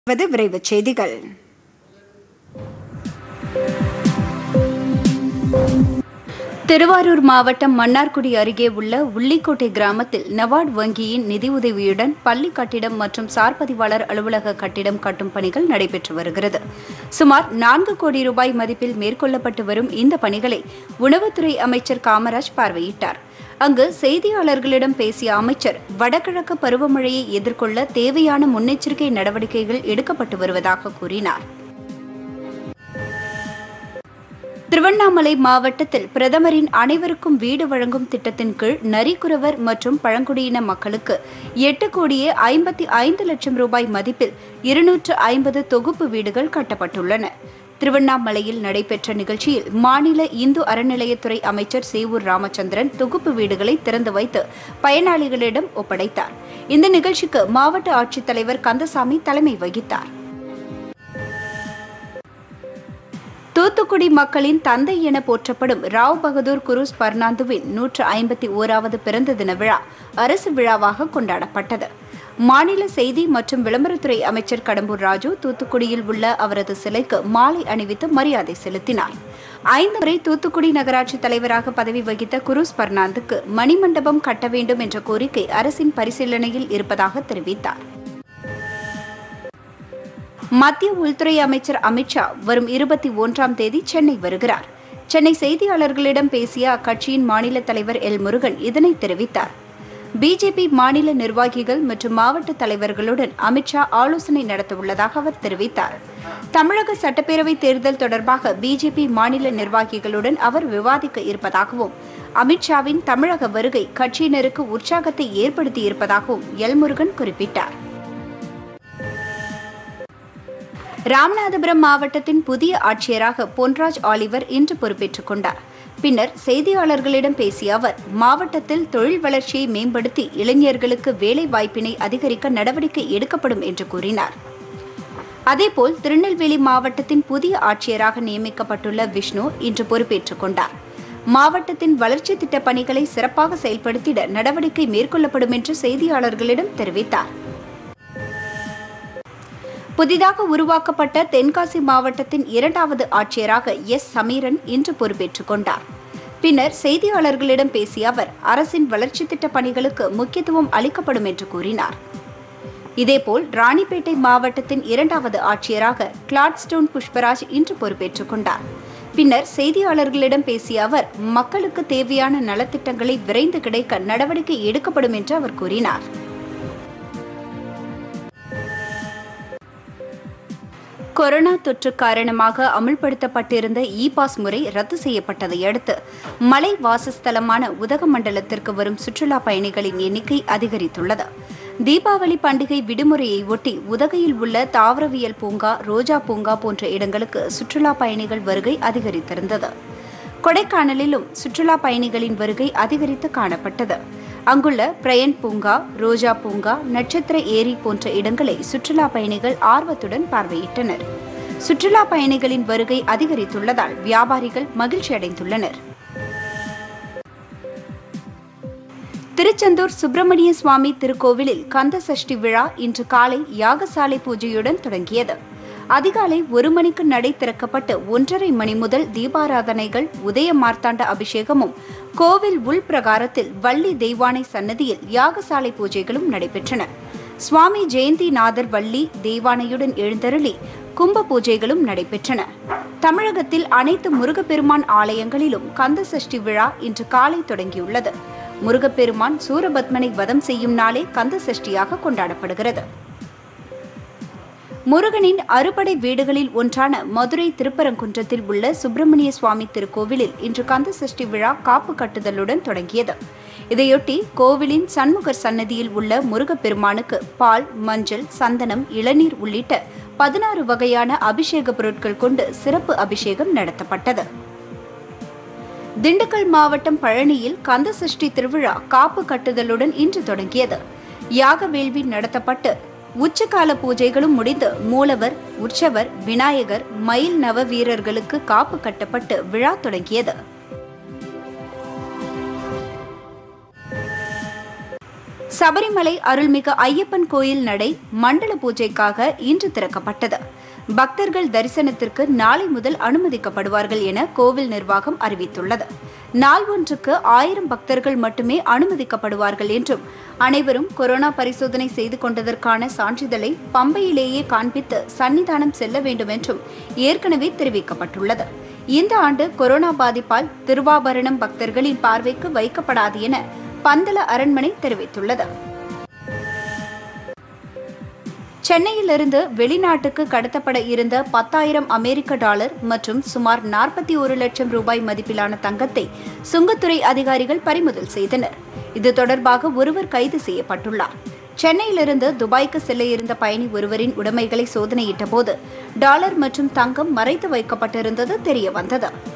வது விரைவுச் செய்திகள் திருவாரூர் மாவட்டம் மன்னார்குடி அருகே உள்ள உள்ளிக்கோட்டை கிராமத்தில் நபார்டு வங்கியின் நிதியுதவியுடன் பள்ளி கட்டிடம் மற்றும் சார்பதிவாளர் அலுவலக கட்டிடம் கட்டும் பணிகள் நடைபெற்று வருகிறது சுமார் நான்கு கோடி ரூபாய் மதிப்பில் மேற்கொள்ளப்பட்டு வரும் இந்த பணிகளை உணவுத்துறை அமைச்சர் காமராஜ் பார்வையிட்டார் அங்கு செய்தியாளர்களிடம் பேசிய அமைச்சர் வடகிழக்கு பருவமழையை எதிர்கொள்ள தேவையான முன்னெச்சரிக்கை நடவடிக்கைகள் எடுக்கப்பட்டு வருவதாக கூறினார் திருவண்ணாமலை மாவட்டத்தில் பிரதமரின் அனைவருக்கும் வீடு வழங்கும் திட்டத்தின் கீழ் நரிக்குறவர் மற்றும் பழங்குடியின மக்களுக்கு எட்டு கோடியே ஐம்பத்தி ஐந்து லட்சம் ரூபாய் மதிப்பில் இருநூற்று ஐம்பது தொகுப்பு வீடுகள் கட்டப்பட்டுள்ளன திருவண்ணாமலையில் நடைபெற்ற நிகழ்ச்சியில் மாநில இந்து அறநிலையத்துறை அமைச்சர் சேவூர் ராமச்சந்திரன் தொகுப்பு வீடுகளை திறந்து வைத்து பயனாளிகளிடம் ஒப்படைத்தார் இந்த நிகழ்ச்சிக்கு மாவட்ட ஆட்சித்தலைவர் கந்தசாமி தலைமை வகித்தார் தூத்துக்குடி மக்களின் தந்தை என போற்றப்படும் ராவ் பகதூர் குரூஸ் பர்னாந்துவின் நூற்று ஐம்பத்தி ஓராவது பிறந்த தின விழா அரசு விழாவாக கொண்டாடப்பட்டது மாநில செய்தி மற்றும் விளம்பரத்துறை அமைச்சர் கடம்பூர் ராஜு தூத்துக்குடியில் உள்ள அவரது சிலைக்கு மாலை அணிவித்து மரியாதை செலுத்தினார் ஐந்து முறை தூத்துக்குடி நகராட்சி தலைவராக பதவி வகித்த குரூஸ் பர்னாந்துக்கு மணிமண்டபம் கட்ட வேண்டும் என்ற கோரிக்கை அரசின் பரிசீலனையில் இருப்பதாக தெரிவித்தார் மத்திய உள்துறை அமைச்சர் அமித்ஷா வரும் இருபத்தி ஒன்றாம் தேதி சென்னை வருகிறார் சென்னை செய்தியாளர்களிடம் பேசிய அக்கட்சியின் மாநில தலைவர் எல் முருகன் இதனை தெரிவித்தார் பிஜேபி மாநில நிர்வாகிகள் மற்றும் மாவட்ட தலைவர்களுடன் அமித்ஷா ஆலோசனை நடத்தவுள்ளதாக அவர் தெரிவித்தார் தமிழக சட்டப்பேரவை தேர்தல் தொடர்பாக பிஜேபி மாநில நிர்வாகிகளுடன் அவர் விவாதிக்க இருப்பதாகவும் அமித்ஷாவின் தமிழக வருகை கட்சியினருக்கு உற்சாகத்தை ஏற்படுத்தியிருப்பதாகவும் எல் முருகன் குறிப்பிட்டார் ராமநாதபுரம் மாவட்டத்தின் புதிய ஆட்சியராக பொன்ராஜ் ஆலிவர் இன்று பொறுப்பேற்றுக் கொண்டார் பின்னர் செய்தியாளர்களிடம் பேசிய அவர் மாவட்டத்தில் தொழில் வளர்ச்சியை மேம்படுத்தி இளைஞர்களுக்கு வேலை வாய்ப்பினை அதிகரிக்க நடவடிக்கை எடுக்கப்படும் என்று கூறினார் அதேபோல் திருநெல்வேலி மாவட்டத்தின் புதிய ஆட்சியராக நியமிக்கப்பட்டுள்ள விஷ்ணு இன்று பொறுப்பேற்றுக் கொண்டார் மாவட்டத்தின் வளர்ச்சி திட்ட பணிகளை சிறப்பாக செயல்படுத்திட நடவடிக்கை மேற்கொள்ளப்படும் என்று செய்தியாளர்களிடம் தெரிவித்தார் புதிதாக உருவாக்கப்பட்ட தென்காசி மாவட்டத்தின் இரண்டாவது ஆட்சியராக எஸ் சமீரன் இன்று பொறுப்பேற்றுக் கொண்டார் பின்னர் செய்தியாளர்களிடம் பேசிய அவர் அரசின் வளர்ச்சி திட்ட பணிகளுக்கு முக்கியத்துவம் அளிக்கப்படும் என்று கூறினார் இதேபோல் ராணிப்பேட்டை மாவட்டத்தின் இரண்டாவது ஆட்சியராக கிளாட்ஸ்டோன் புஷ்பராஜ் இன்று பொறுப்பேற்றுக் கொண்டார் பின்னர் செய்தியாளர்களிடம் பேசிய அவர் மக்களுக்கு தேவையான நலத்திட்டங்களை விரைந்து கிடைக்க நடவடிக்கை எடுக்கப்படும் என்று அவர் கூறினார் கொரோனா தொற்று காரணமாக அமுல்படுத்தப்பட்டிருந்த இ பாஸ் முறை ரத்து செய்யப்பட்டதை அடுத்து மலை வாசஸ்தலமான உதகமண்டலத்திற்கு வரும் சுற்றுலா பயணிகளின் எண்ணிக்கை அதிகரித்துள்ளது தீபாவளி பண்டிகை விடுமுறையை ஒட்டி உதகையில் உள்ள தாவரவியல் பூங்கா ரோஜா பூங்கா போன்ற இடங்களுக்கு சுற்றுலா பயணிகள் வருகை அதிகரித்திருந்தது கொடைக்கானலிலும் சுற்றுலா பயணிகளின் வருகை அதிகரித்து காணப்பட்டது அங்குள்ள பிரயன் பூங்கா ரோஜா பூங்கா நட்சத்திர ஏரி போன்ற இடங்களை சுற்றுலா பயணிகள் ஆர்வத்துடன் பார்வையிட்டனர் சுற்றுலா பயணிகளின் வருகை அதிகரித்துள்ளதால் வியாபாரிகள் மகிழ்ச்சி அடைந்துள்ளனர் திருச்செந்தூர் சுப்பிரமணிய சுவாமி திருக்கோவிலில் கந்த சஷ்டி விழா இன்று காலை யாகசாலை பூஜையுடன் தொடங்கியது அதிகாலை ஒரு மணிக்கு நடை திறக்கப்பட்டு ஒன்றரை மணி முதல் தீபாராதனைகள் உதய மார்த்தாண்ட அபிஷேகமும் கோவில் உள் பிரகாரத்தில் வள்ளி தெய்வானை சன்னதியில் யாகசாலை பூஜைகளும் நடைபெற்றன சுவாமி ஜெயந்திநாதர் வள்ளி தெய்வானையுடன் எழுந்தருளி கும்ப பூஜைகளும் நடைபெற்றன தமிழகத்தில் அனைத்து முருகப்பெருமான் ஆலயங்களிலும் கந்த சஷ்டி விழா இன்று காலை தொடங்கியுள்ளது முருகப்பெருமான் சூரபத்மனை வதம் செய்யும் நாளே கந்த சஷ்டியாக கொண்டாடப்படுகிறது முருகனின் அறுபடை வீடுகளில் ஒன்றான மதுரை திருப்பரங்குன்றத்தில் உள்ள சுப்பிரமணிய சுவாமி திருக்கோவிலில் இன்று கந்த சஷ்டி விழா காப்பு கட்டுதலுடன் தொடங்கியது இதையொட்டி கோவிலின் சண்முகர் சன்னதியில் உள்ள முருகப்பெருமானுக்கு பால் மஞ்சள் சந்தனம் இளநீர் உள்ளிட்ட பதினாறு வகையான அபிஷேக பொருட்கள் கொண்டு சிறப்பு அபிஷேகம் நடத்தப்பட்டது திண்டுக்கல் மாவட்டம் பழனியில் கந்த சஷ்டி திருவிழா காப்பு கட்டுதலுடன் இன்று தொடங்கியது யாக வேள்வி நடத்தப்பட்டு உச்சகால பூஜைகளும் முடிந்து மூலவர் உற்சவர் விநாயகர் மயில் நவ வீரர்களுக்கு காப்பு கட்டப்பட்டு விழா தொடங்கியது சபரிமலை அருள்மிகு ஐயப்பன் கோயில் நடை மண்டல பூஜைக்காக இன்று திறக்கப்பட்டது பக்தர்கள் தரிசனத்திற்கு நாளை முதல் அனுமதிக்கப்படுவார்கள் என கோவில் நிர்வாகம் அறிவித்துள்ளது நாள் ஒன்றுக்கு ஆயிரம் பக்தர்கள் மட்டுமே அனுமதிக்கப்படுவார்கள் என்றும் அனைவரும் கொரோனா பரிசோதனை செய்து கொண்டதற்கான சான்றிதழை பம்பையிலேயே காண்பித்து சன்னிதானம் செல்ல வேண்டும் என்றும் ஏற்கனவே தெரிவிக்கப்பட்டுள்ளது இந்த ஆண்டு கொரோனா பாதிப்பால் திருவாபரணம் பக்தர்களின் பார்வைக்கு வைக்கப்படாது என பந்தல அரண்மனை தெரிவித்துள்ளது சென்னையிலிருந்து வெளிநாட்டுக்கு கடத்தப்பட இருந்த பத்தாயிரம் அமெரிக்க டாலர் மற்றும் சுமார் நாற்பத்தி ஒரு லட்சம் ரூபாய் மதிப்பிலான தங்கத்தை சுங்கத்துறை அதிகாரிகள் பறிமுதல் செய்தனர் இது தொடர்பாக ஒருவர் கைது செய்யப்பட்டுள்ளார் சென்னையிலிருந்து துபாய்க்கு செல்ல இருந்த பயணி ஒருவரின் உடைமைகளை சோதனையிட்ட போது டாலர் மற்றும் தங்கம் மறைத்து வைக்கப்பட்டிருந்தது தெரியவந்தது